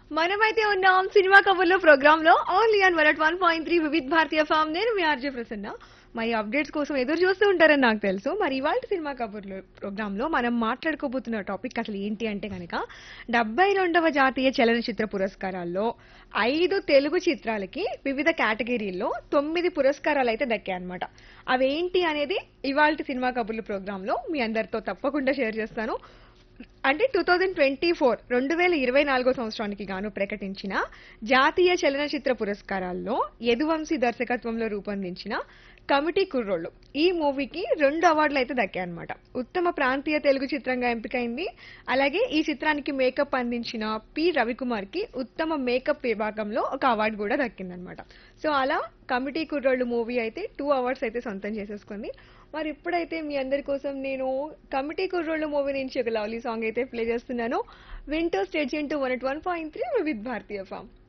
మనమైతే ఉన్నాం సినిమా కబుర్లో ప్రోగ్రామ్ లో only and one one point three Vividh భారతీయ ఫామ్ నేను మీ ఆర్జే ప్రసన్న మరి అప్డేట్స్ కోసం ఎదురు చూస్తూ ఉంటారని నాకు తెలుసు మరి ఇవాళ సినిమా కబుర్లో ప్రోగ్రామ్ లో మనం మాట్లాడుకోబోతున్న టాపిక్ అసలు ఏంటి అంటే కనుక డెబ్బై రెండవ జాతీయ చలనచిత్ర పురస్కారాల్లో ఐదు తెలుగు చిత్రాలకి వివిధ కేటగిరీల్లో తొమ్మిది పురస్కారాలు అయితే దక్కాయన్నమాట అవేంటి అనేది ఇవాళ సినిమా కబుర్లు ప్రోగ్రామ్ లో మీ అందరితో తప్పకుండా షేర్ చేస్తాను అంటే టూ థౌజండ్ ట్వంటీ ఫోర్ రెండు వేల ఇరవై నాలుగో సంవత్సరానికి గాను ప్రకటించిన జాతీయ చలనచిత్ర పురస్కారాల్లో యదువంశీ దర్శకత్వంలో రూపొందించిన కమిటీ కుర్రోళ్ళు ఈ మూవీకి రెండు అవార్డులు అయితే దక్కాయన్నమాట ఉత్తమ ప్రాంతీయ తెలుగు చిత్రంగా ఎంపికైంది అలాగే ఈ చిత్రానికి మేకప్ అందించిన పి రవికుమార్ కి ఉత్తమ మేకప్ విభాగంలో ఒక అవార్డు కూడా దక్కిందనమాట సో అలా కమిటీ కుర్రోళ్ళు మూవీ అయితే టూ అవార్డ్స్ అయితే సొంతం చేసేసుకుంది మరి ఇప్పుడైతే మీ అందరి కోసం నేను కమిటీ కుర్రోళ్ళు మూవీ నుంచి ఒక లవ్లీ సాంగ్ అయితే ప్లే చేస్తున్నాను వింటో stage into one one point three with Bharatiya form